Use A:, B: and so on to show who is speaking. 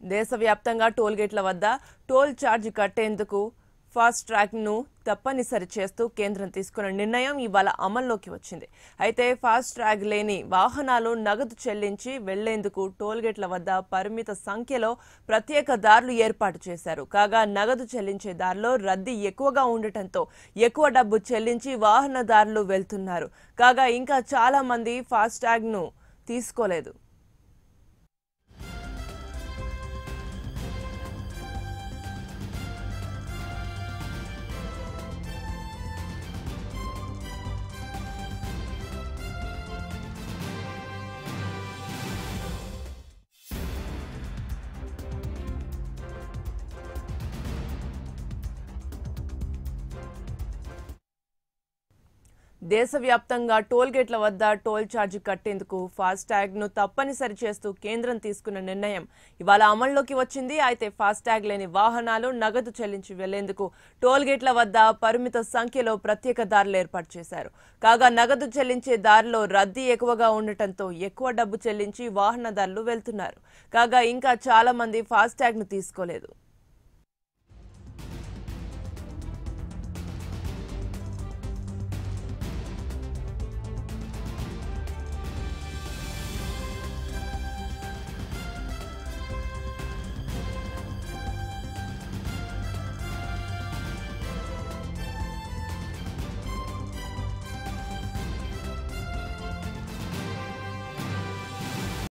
A: దేశవ్యాప్తంగా టోల్గేట్ల వద్ద టోల్ ఛార్జ్ కట్టేందుకు ఫాస్ట్ ట్రాక్ను తప్పనిసరి చేస్తూ కేంద్రం తీసుకున్న నిర్ణయం ఇవాళ అమల్లోకి వచ్చింది అయితే ఫాస్ట్ ట్రాక్ లేని వాహనాలు నగదు చెల్లించి వెళ్లేందుకు టోల్గేట్ల వద్ద పరిమిత సంఖ్యలో ప్రత్యేక దారులు ఏర్పాటు చేశారు కాగా నగదు చెల్లించే దారిలో రద్దీ ఎక్కువగా ఉండటంతో ఎక్కువ డబ్బు చెల్లించి వాహనదారులు వెళ్తున్నారు కాగా ఇంకా చాలా మంది ఫాస్ట్ ట్యాగ్ను తీసుకోలేదు దేశవ్యాప్తంగా టోల్ గేట్ల వద్ద టోల్ ఛార్జ్ కట్టేందుకు ఫాస్ట్ ట్యాగ్ ను తప్పనిసరి చేస్తూ కేంద్రం తీసుకున్న నిర్ణయం ఇవాళ అమల్లోకి వచ్చింది అయితే ఫాస్ట్ ట్యాగ్ లేని వాహనాలు నగదు చెల్లించి వెళ్లేందుకు టోల్ గేట్ల వద్ద పరిమిత సంఖ్యలో ప్రత్యేక దారులు ఏర్పాటు చేశారు కాగా నగదు చెల్లించే దారిలో రద్దీ ఎక్కువగా ఉండటంతో ఎక్కువ డబ్బు చెల్లించి వాహనదారులు వెళ్తున్నారు కాగా ఇంకా చాలా మంది ఫాస్ట్ ట్యాగ్ ను తీసుకోలేదు